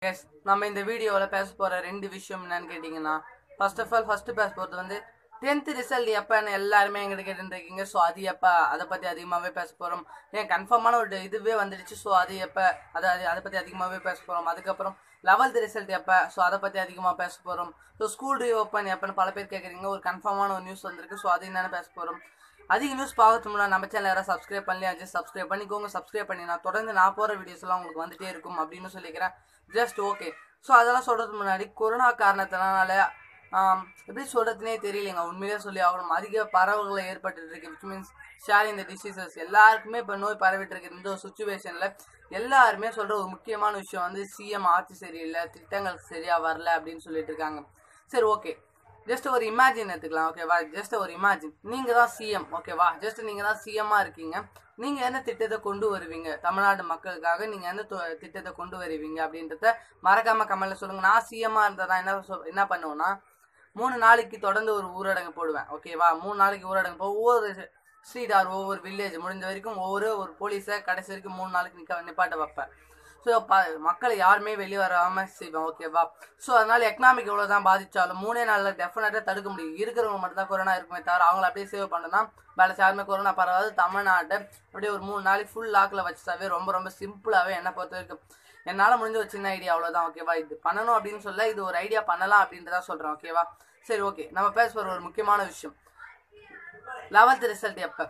guys நம்ம இந்த வீடியோவில் பேச போகிற ரெண்டு விஷயம் என்னன்னு கேட்டிங்கன்னா ஃபர்ஸ்ட் ஆஃப் ஆல் ஃபர்ஸ்ட் பேச போகிறது வந்து டென்த்து ரிசல்ட் எப்போன்னு எல்லாருமே எங்கிட்ட கேட்டுருக்கீங்க ஸோ அது எப்போ அதை பற்றி அதிகமாகவே பேச போகிறோம் ஏன் கன்ஃபார்மான ஒரு இதுவே வந்துடுச்சு ஸோ அது எப்போ அதை அது அதை பற்றி அதிகமாகவே பேச போகிறோம் அதுக்கப்புறம் லெவல்த் ரிசல்ட் எப்போ ஸோ அதை பற்றி அதிகமாக பேச போகிறோம் ஸோ ஸ்கூல் ரீஓப்பன் எப்போன்னு பல பேர் கேட்குறீங்க ஒரு கன்ஃபார்மான ஒரு நியூஸ் வந்திருக்கு ஸோ அது என்னென்னு பேச போகிறோம் அதிக நியூஸ் பார்க்கறதுக்கு முன்னாடி நம்ம சேனல் யாராவது சப்ஸ்கிரைப் பண்ணலையா ஜஸ்ட் சப்ஸ்கிரைப் பண்ணிக்கோங்க சப்ஸ்கிரைப் பண்ணி நான் தொடர்ந்து நான் போகிற வீடியோஸ் எல்லாம் உங்களுக்கு வந்துட்டே இருக்கும் அப்படின்னு சொல்லிக்கிறேன் ஜஸ்ட் ஓகே ஸோ அதெல்லாம் சொல்கிறதுக்கு முன்னாடி கொரோனா காரணத்தினால ஆம், எப்படி சொல்கிறதுனே தெரியலைங்க உண்மையிலே சொல்லி ஆகணும் அதிக பரவல்களை ஏற்பட்டு இருக்கு விச் மீன்ஸ் ஷேரிங் இந்த டிசீசஸ் எல்லாருக்குமே இப்போ நோய் பரவிட்டு இருக்கு இந்த ஒரு சுச்சுவேஷனில் எல்லாருமே சொல்கிற ஒரு முக்கியமான விஷயம் வந்து சிஎம் ஆட்சி சரியில்லை திட்டங்கள் சரியாக வரல அப்படின்னு சொல்லிட்டு இருக்காங்க சரி ஓகே ஜஸ்ட் ஒரு இமேஜின் எடுத்துக்கலாம் ஓகேவா ஜஸ்ட் ஒரு இமேஜின் நீங்கள் தான் சிஎம் ஓகேவா ஜஸ்ட் நீங்கள் தான் சிஎம்மாக இருக்கீங்க நீங்கள் என்ன திட்டத்தை கொண்டு வருவீங்க தமிழ்நாடு மக்களுக்காக நீங்கள் எந்த தொ- திட்டத்தை கொண்டு வருவீங்க அப்படின்றத மறக்காம கமெண்ட்ல சொல்லுங்க நான் சிஎம்மாக இருந்தால் நான் என்ன சொல் என்ன பண்ணுவேன்னா மூணு நாளைக்கு தொடர்ந்து ஒரு ஊரடங்கு போடுவேன் ஓகேவா மூணு நாளைக்கு ஊரடங்கு போ ஒவ்வொரு ஸ்ட்ரீட் ஆர் ஒவ்வொரு வில்லேஜ் முடிஞ்ச வரைக்கும் ஒவ்வொரு ஒரு போலீஸை கடைசி வரைக்கும் மூணு நாளைக்கு நிற்க நிப்பாட்ட வைப்பேன் ஸோ ப மக்கள் யாருமே வெளியே வராமல் செய்வேன் ஓகேவா ஸோ அதனால எக்கனாமிக் எவ்வளோ தான் பாதிச்சாலும் மூணே நாளில் டெஃபினட்டாக தடுக்க முடியும் இருக்கிறவங்க மட்டும் தான் கொரோனா இருக்குமே தவிர அவங்கள அப்படியே சேவ் பண்ணனா பேலன்ஸ் யாருமே கொரோனா பரவாது தமிழ்நாட்டை அப்படியே ஒரு மூணு நாளைக்கு ஃபுல் லாக்கில் வச்சுட்டாவே ரொம்ப ரொம்ப சிம்பிளாகவே என்ன பொறுத்த வரைக்கும் என்னால் முடிஞ்ச ஒரு சின்ன ஐடியா அவ்வளோதான் ஓகேவா இது பண்ணணும் அப்படின்னு சொல்ல இது ஒரு ஐடியா பண்ணலாம் அப்படின்றத சொல்கிறேன் ஓகேவா சரி ஓகே நம்ம பேச போகிற ஒரு முக்கியமான விஷயம் லெவல்த் ரிசல்ட் எப்போ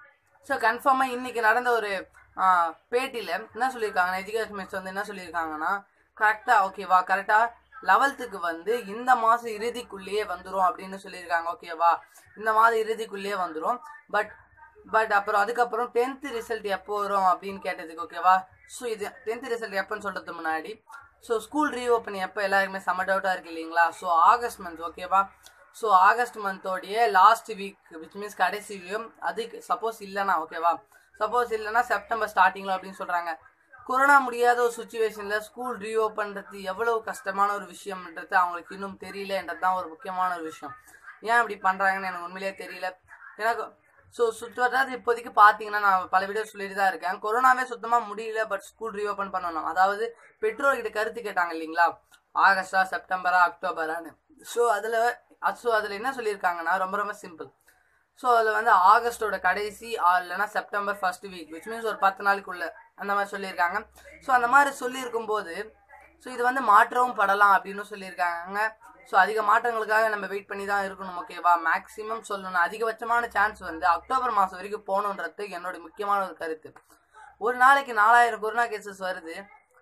ஸோ கன்ஃபார்மாக இன்னைக்கு நடந்த ஒரு பேட்டியில் என்ன சொல்லியிருக்காங்கன்னா எஜுகேஷன் மினிஸ்டர் வந்து என்ன சொல்லியிருக்காங்கன்னா கரெக்டாக ஓகேவா கரெக்டாக லெவல்த்துக்கு வந்து இந்த மாதம் இறுதிக்குள்ளேயே வந்துடும் அப்படின்னு சொல்லியிருக்காங்க ஓகேவா இந்த மாதம் இறுதிக்குள்ளேயே வந்துடும் பட் பட் அப்புறம் அதுக்கப்புறம் டென்த்து ரிசல்ட் எப்போ வரும் அப்படின்னு கேட்டதுக்கு ஓகேவா ஸோ இது டென்த்து ரிசல்ட் எப்போன்னு சொல்கிறதுக்கு முன்னாடி ஸோ ஸ்கூல் ரீஓப்பன் எப்போ எல்லாருக்குமே செம்ம டவுட்டாக இருக்கு இல்லைங்களா ஸோ ஆகஸ்ட் மந்த் ஓகேவா ஸோ ஆகஸ்ட் மந்தோடைய லாஸ்ட் வீக் விச் மீன்ஸ் கடைசி week, அதுக்கு சப்போஸ் இல்லைனா ஓகேவா சப்போஸ் இல்லைன்னா செப்டம்பர் ஸ்டார்டிங்கில் அப்படின்னு சொல்கிறாங்க கொரோனா முடியாத ஒரு சுச்சுவேஷனில் ஸ்கூல் ரீஓப்பன்றது எவ்வளவு கஷ்டமான ஒரு விஷயம்ன்றது அவங்களுக்கு இன்னும் தெரியலன்றது தான் ஒரு முக்கியமான ஒரு விஷயம் ஏன் இப்படி பண்ணுறாங்கன்னு எனக்கு உண்மையிலேயே தெரியல எனக்கு ஸோ சுற்றுவட்டாரத்து இப்போதைக்கு பார்த்தீங்கன்னா நான் பல வீடியோ சொல்லிட்டு தான் இருக்கேன் கொரோனாவே சுத்தமாக முடியல பட் ஸ்கூல் ரீஓப்பன் பண்ணணும் அதாவது பெற்றோர்கிட்ட கருத்து கேட்டாங்க இல்லைங்களா ஆகஸ்டா செப்டம்பரா அக்டோபரான்னு ஸோ அதில் ஸோ அதில் என்ன சொல்லியிருக்காங்கன்னா ரொம்ப ரொம்ப சிம்பிள் ஸோ அதில் வந்து ஆகஸ்டோட கடைசி ஆ, இல்லைன்னா September first week which means ஒரு பத்து நாளைக்குள்ள அந்த மாதிரி சொல்லியிருக்காங்க ஸோ அந்த மாதிரி சொல்லியிருக்கும் போது ஸோ இது வந்து மாற்றவும் படலாம் அப்படின்னு சொல்லியிருக்காங்க ஸோ அதிக மாற்றங்களுக்காக நம்ம வெயிட் பண்ணி தான் இருக்கணும் ஓகேவா மேக்ஸிமம் சொல்லணும் அதிகபட்சமான சான்ஸ் வந்து அக்டோபர் மாதம் வரைக்கும் போகணுன்றது என்னோட முக்கியமான ஒரு கருத்து ஒரு நாளைக்கு நாலாயிரம் கொரோனா கேசஸ் வருது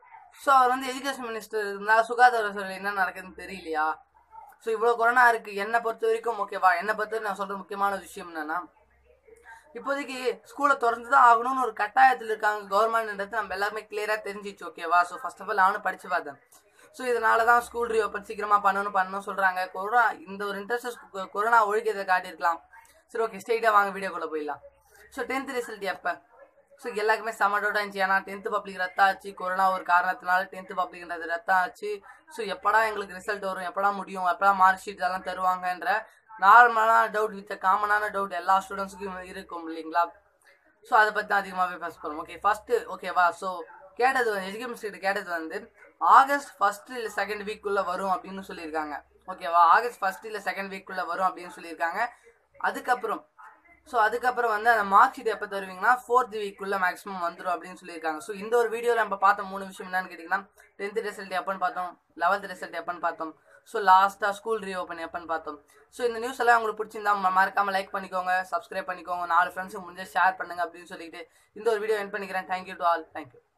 ஸோ அவர் வந்து எஜுகேஷன் மினிஸ்டர் இருந்தால் சுகாதாரத்துறை என்ன நடக்குதுன்னு தெரியலையா ஸோ இவ்வளோ கொரோனா இருக்குது என்னை பொறுத்த வரைக்கும் ஓகேவா என்னை பொறுத்த வரைக்கும் நான் சொல்கிற முக்கியமான விஷயம் என்னன்னா இப்போதைக்கு ஸ்கூலை திறந்து தான் ஆகணும்னு ஒரு கட்டாயத்தில் இருக்காங்க கவர்மெண்ட்ன்றது நம்ம எல்லாருமே கிளியராக தெரிஞ்சிச்சு ஓகேவா ஸோ ஃபர்ஸ்ட் ஆஃப் ஆல் நானும் படித்து பார்த்தேன் ஸோ இதனால தான் ஸ்கூல் ரீஓப்பன் சீக்கிரமாக பண்ணணும் பண்ணணும் சொல்கிறாங்க கொரோனா இந்த ஒரு இன்ட்ரெஸ்ட் கொரோனா ஒழிக்கிறதை காட்டியிருக்கலாம் சரி ஓகே ஸ்ட்ரெயிட்டாக வாங்க வீடியோக்குள்ளே போயிடலாம் ஸோ டென்த் ரிசல்ட் எப்போ ஸோ எல்லாருக்குமே செம்ம டவுட் இருந்துச்சு ஏன்னா டென்த்து பப்ளிக் ரத்தம் ஆச்சு கொரோனா ஒரு காரணத்தினால டென்த்து பப்ளிக்ன்றது ரத்தம் ஆச்சு ஸோ எப்படா எங்களுக்கு ரிசல்ட் வரும் எப்படா முடியும் எப்படா மார்க் ஷீட் எல்லாம் தருவாங்கன்ற நார்மலான டவுட் வித் காமனான டவுட் எல்லா ஸ்டூடெண்ட்ஸுக்கும் இருக்கும் இல்லைங்களா ஸோ அதை பற்றி தான் அதிகமாகவே பேச போகிறோம் ஓகே ஃபஸ்ட்டு ஓகேவா ஸோ கேட்டது வந்து எஜுகேஷன் ஸ்டேட் கேட்டது வந்து ஆகஸ்ட் ஃபர்ஸ்ட் இல்லை செகண்ட் வீக்குள்ளே வரும் அப்படின்னு சொல்லியிருக்காங்க ஓகேவா ஆகஸ்ட் ஃபர்ஸ்ட் இல்லை செகண்ட் வீக்குள்ளே வரும் அப்படின்னு சொல்லியிருக்காங்க அதுக்கப்புறம் ஸோ அதுக்கப்புறம் வந்து அந்த மார்க் ஷீட் எப்போ தருவீங்கன்னா ஃபோர்த் வீக்குள்ளே மேக்ஸிமம் வந்துடும் அப்படின்னு சொல்லியிருக்காங்க ஸோ இந்த ஒரு வீடியோவில் நம்ம பார்த்த மூணு விஷயம் என்னன்னு கேட்டிங்கன்னா டென்த் ரிசல்ட் எப்போன்னு பார்த்தோம் லெவல்த் ரிசல்ட் எப்போன்னு பார்த்தோம் ஸோ லாஸ்ட்டாக ஸ்கூல் ரீஓப்பன் எப்போன்னு பார்த்தோம் ஸோ இந்த நியூஸ் எல்லாம் உங்களுக்கு பிடிச்சிருந்தா ம- மறக்காம லைக் பண்ணிக்கோங்க சப்ஸ்கிரைப் பண்ணிக்கோங்க நாலு ஃப்ரெண்ட்ஸுக்கு முடிஞ்ச ஷேர் பண்ணுங்க அப்படின்னு சொல்லிட்டு இந்த ஒரு வீடியோ என் பண்ணிக்கிறேன் தேங்க்யூ டு ஆல் தேங்க்யூ